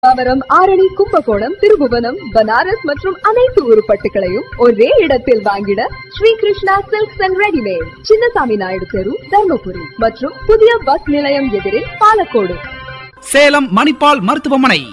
தாவரம் ஆரணி கும்பகோணம் திருபுவனம் பனாரஸ் மற்றும் அனைத்து உருப்பட்டுகளையும் ஒரே இடத்தில் வாங்கிட Sri Krishna silks and readymade Chinnasamy Naidu தெரு தர்மபுரி மற்றும் புதிய பஸ் நிலையம் எதிரில் பாலக்கோடு சேலம் மணிப்பால் மருத்துவமனை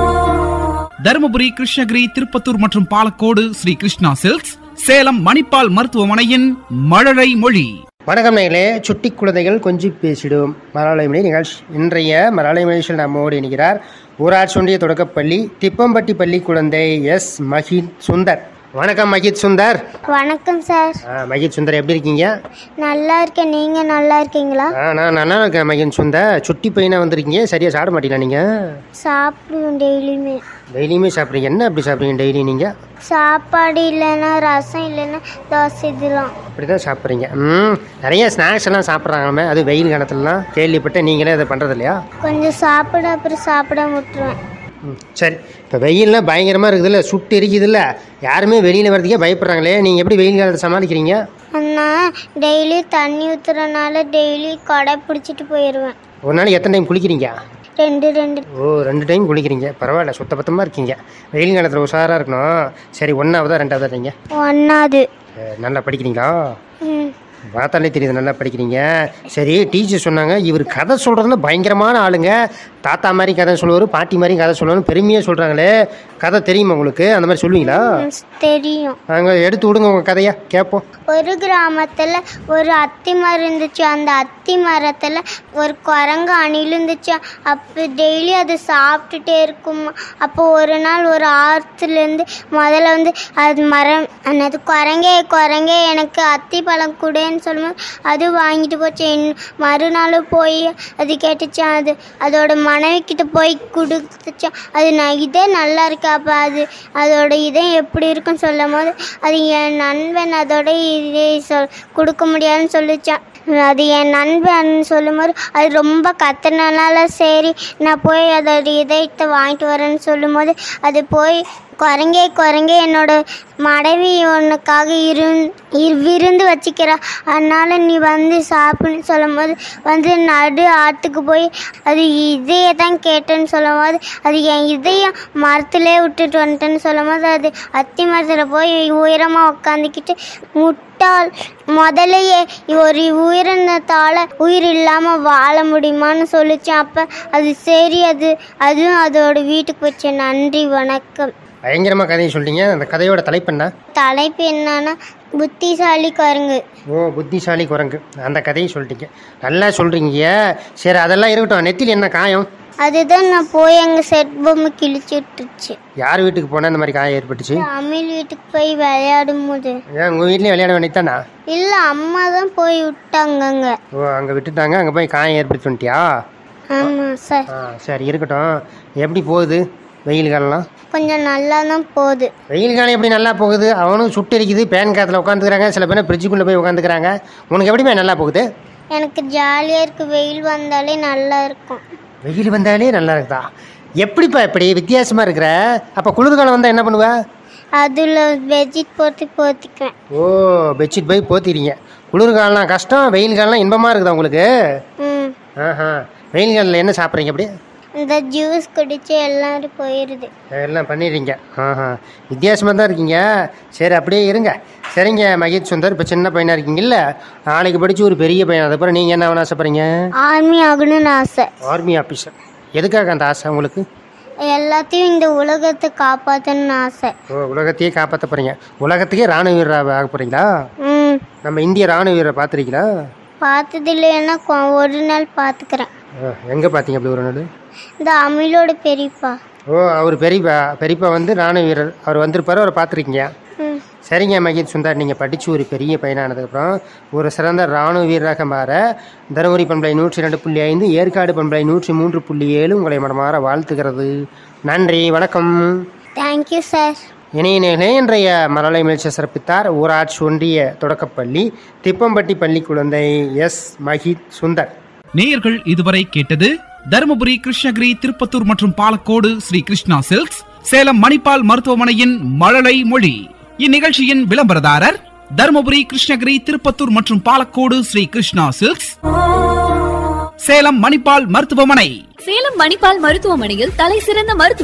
தருமபுரி கிருஷ்ணகிரி திருப்பத்தூர் மற்றும் பாலக்கோடு ஸ்ரீ கிருஷ்ணா சில்க்ஸ் சேலம் மணிப்பால் மருத்துவமனையின் மழலை மொழி வணக்கம் நேயர்களே சுட்டி குழந்தைகள் கொஞ்சி பேசிடும் மராலயமணி நிகழ்ச்சி இன்றைய மராலய நிகழ்ச்சியில் நம்மோடு இணைகிறார் ஊராட்சி ஒன்றிய தொடக்கப்பள்ளி திப்பம்பட்டி பள்ளி குழந்தை எஸ் மஹித் சுந்தர் வணக்கம் மஹித் சுந்தர் வணக்கம் சார் ஆ, மஹித் சுந்தர் எப்படி இருக்கீங்க நல்லா இருக்கேன் நீங்க நல்லா இருக்கீங்களா ஆ, நான் நல்லா இருக்கேன் மஹித் சுந்தர் சுட்டி பையனாக வந்திருக்கீங்க சரியாக சாப்பிட மாட்டீங்களா நீங்கள் சாப்பிடுவோம் டெய்லியுமே டெய்லியுமே சாப்பிட்றீங்க என்ன அப்படி சாப்பிட்றீங்க டெய்லி நீங்கள் சாப்பாடு இல்லைன்னா ரசம் இல்லைன்னா தோசை இதெல்லாம் அப்படி தான் சாப்பிட்றீங்க ம் நிறைய ஸ்நாக்ஸ் எல்லாம் சாப்பிட்றாங்களாமே அது வெயில் காலத்துலலாம் கேள்விப்பட்டேன் நீங்களே அதை பண்ணுறது இல்லையா கொஞ்சம் சாப்பிட அப்புறம் சாப்பிட விட்டுருவேன் ம், சரி இப்போ வெயில்லாம் பயங்கரமாக இருக்குதுல்ல சுட்டு இருக்குதுல்ல யாருமே வெளியில் வர்றதுக்கே பயப்படுறாங்களே நீங்கள் எப்படி வெயில் காலத்தை சமாளிக்கிறீங்க அண்ணா டெய்லி தண்ணி ஊற்றுறனால டெய்லி கொடை பிடிச்சிட்டு போயிடுவேன் ஒரு நாளைக்கு எத்தனை டைம் குளிக்கிறீங்க ரெண்டு ரெண்டு ஓ ரெண்டு டைம் குளிக்கிறீங்க பரவாயில்ல சுத்தபத்தமாக இருக்கீங்க வெயில் காலத்தில் உஷாராக இருக்கணும் சரி ஒன்றாவதா ரெண்டாவதா நீங்க ஒன்னாவது அஹ், நல்லா படிக்கிறீங்களா ம் பார்த்தாலே தெரியுது நல்லா படிக்கிறீங்க சரி டீச்சர் சொன்னாங்க இவர் கதை சொல்கிறதுல பயங்கரமான ஆளுங்க தாத்தா மாதிரி கதை சொல்லுவார் பாட்டி மாதிரி கதை சொல்லுவார் பெருமையாக சொல்கிறாங்களே கதை தெரியுமா உங்களுக்கு அந்த மாதிரி சொல்லுவீங்களா ம், தெரியும் அங்கே எடுத்து விடுங்க உங்கள் கதையை கேட்போம் ஒரு கிராமத்தில் ஒரு அத்தி மரம் இருந்துச்சு அந்த அத்தி மரத்தில் ஒரு குரங்கு அணில் இருந்துச்சு அப்போ டெய்லி அது சாப்பிட்டுட்டே இருக்குமா அப்போ ஒரு நாள் ஒரு ஆற்றுலேருந்து முதல்ல வந்து அது மரம் அது குரங்கே குரங்கே எனக்கு அத்தி பழம் கொடுன்னு சொல்லும்போது அது வாங்கிட்டு போச்சு இன் மறுநாள் போய் அது கேட்டுச்சு அது அதோட மனைவி கிட்ட போய் கொடுத்துச்சு அது நான் இதே நல்லா இருக்கு அப்போ அது அதோட இதே எப்படி இருக்குன்னு சொல்லும் போது அது என் நண்பன் அதோட இதே சொல் கொடுக்க முடியாதுன்னு சொல்லிச்சான் அது என் நண்பன் சொல்லும்போது அது ரொம்ப கத்துனனால சரி நான் போய் அதோட இதயத்தை வாங்கிட்டு வரேன்னு சொல்லும்போது அது போய் குரங்கே குரங்கே என்னோட மனைவி உனக்காக இரு இரு- விருந்து வச்சுக்கிறா அதனால நீ வந்து சாப்பிடுன்னு சொல்லும்போது வந்து நடு ஆற்றுக்கு போய் அது இதையே தான் கேட்டேன்னு சொல்லும்போது அது என் இதயம் மரத்திலே விட்டுட்டு வந்துட்டேன்னு சொல்லும்போது அது அத்தி மரத்தில் போய் உயரமாக உட்காந்துக்கிட்டு முட்டாள் முதலையே ஒரு உயிரினத்தால் உயிர் இல்லாமல் வாழ முடியுமான்னு சொல்லிச்சு அப்போ அது சரி அது அதுவும் அதோட வீட்டுக்கு போச்சு நன்றி வணக்கம் பயங்கரமாக கதையை சொல்லிட்டீங்க அந்த கதையோட தலைப்பு என்ன தலைப்பு என்னன்னா புத்திசாலி குரங்கு ஓ புத்திசாலி குரங்கு அந்த கதையை சொல்லிட்டீங்க நல்லா சொல்கிறீங்க சரி அதெல்லாம் இருக்கட்டும் நெத்தியில் என்ன காயம் அதுதான் நான் போய் அங்கே செட் பொம்மை கிழிச்சு விட்டுருச்சு யார் வீட்டுக்கு போனால் இந்த மாதிரி காயம் ஏற்பட்டுச்சு அமில் வீட்டுக்கு போய் விளையாடும் போது ஏன் உங்கள் வீட்லேயும் விளையாட வேண்டியதானா இல்லை அம்மா தான் போய் விட்டாங்க அங்கே ஓ அங்கே விட்டுட்டாங்க அங்கே போய் காயம் ஏற்படுத்தி வந்துட்டியா ஆமாம் சார் ஆ சரி இருக்கட்டும் எப்படி போகுது வெயில் காலம்லாம் கொஞ்சம் நல்லா தான் போகுது வெயில் காலம் எப்படி நல்லா போகுது அவனும் சுட்டு இருக்குது பேன் காத்தில் உட்காந்துக்கிறாங்க சில பேர் ஃப்ரிட்ஜுக்குள்ளே போய் உட்காந்துக்கிறாங்க உனக்கு எப்படிமே நல்லா போகுது எனக்கு ஜாலியாக இருக்கு வெயில் வந்தாலே நல்லா இருக்கும் வெயில் வந்தாலே நல்லா இருக்குதா எப்படிப்பா இப்படி வித்தியாசமாக இருக்கிற அப்போ குளிர்காலம் வந்தால் என்ன பண்ணுவ அதில் வெஜிட் போட்டு போத்திக்குவேன் ஓ பெட்ஷீட் போய் போத்திடுங்க குளிர்காலம் கஷ்டம் வெயில் காலம் இன்பமாக இருக்குதா உங்களுக்கு ம் ஆஹா வெயில் காலில் என்ன சாப்பிட்றீங்க அப்படி இந்த ஜூஸ் குடிச்சு எல்லாரும் போயிடுது எல்லாம் பண்ணிடுறீங்க ஆஹா வித்தியாசமாக தான் இருக்கீங்க சரி அப்படியே இருங்க சரிங்க மகித் சுந்தர் இப்போ சின்ன பையனாக இருக்கீங்கல்ல நாளைக்கு படித்து ஒரு பெரிய பையன் அதுக்கப்புறம் நீங்கள் என்ன ஆகணும்னு ஆசைப்படுறீங்க ஆர்மி ஆகணும்னு ஆசை ஆர்மி ஆஃபீஸர் எதுக்காக அந்த ஆசை உங்களுக்கு எல்லாத்தையும் இந்த உலகத்தை காப்பாற்றணும்னு ஆசை ஓ உலகத்தையே காப்பாற்ற போகிறீங்க உலகத்துக்கே ராணுவ வீரராக ஆக போகிறீங்களா ம் நம்ம இந்திய ராணுவ வீரரை பார்த்துருக்கீங்களா பார்த்தது இல்லைன்னா கொ- ஒரு நாள் பார்த்துக்கிறேன் எங்கே பார்த்தீங்க அப்படி ஒரு நாள் இந்த அமிலோட பெரியப்பா ஓ அவர் பெரியப்பா பெரியப்பா வந்து ராணுவ வீரர் அவர் வந்திருப்பாரு அவரை பார்த்துருக்கீங்க ம் சரிங்க மகித் சுந்தர் நீங்கள் படித்து ஒரு பெரிய பையனானதுக்கப்புறம் ஒரு சிறந்த இராணுவ வீரராக மாற தருமபுரி பண்பலை நூற்றி ரெண்டு புள்ளி ஐந்து ஏற்காடு பண்பலை நூற்றி மூன்று புள்ளி ஏழு உங்களை மனமாற வாழ்த்துகிறது நன்றி வணக்கம் தேங்க்யூ சார் இணையநேகளே இன்றைய மரலை முயற்சி சிறப்பித்தார் ஊராட்சி ஒன்றிய தொடக்கப்பள்ளி திப்பம்பட்டி பள்ளி குழந்தை எஸ் மஹித் சுந்தர் நேயர்கள் இதுவரை கேட்டது தருமபுரி கிருஷ்ணகிரி திருப்பத்தூர் மற்றும் பாலக்கோடு ஸ்ரீ கிருஷ்ணா சில்க்ஸ் சேலம் மணிப்பால் மருத்துவமனையின் மழலை மொழி இந்நிகழ்ச்சியின் விளம்பரதாரர் தருமபுரி கிருஷ்ணகிரி திருப்பத்தூர் மற்றும் பாலக்கோடு ஸ்ரீ கிருஷ்ணா சில்க்ஸ் சேலம் மணிப்பால் மருத்துவமனை சேலம் மணிப்பால் மருத்துவமனையில் தலை சிறந்த மருத்துவ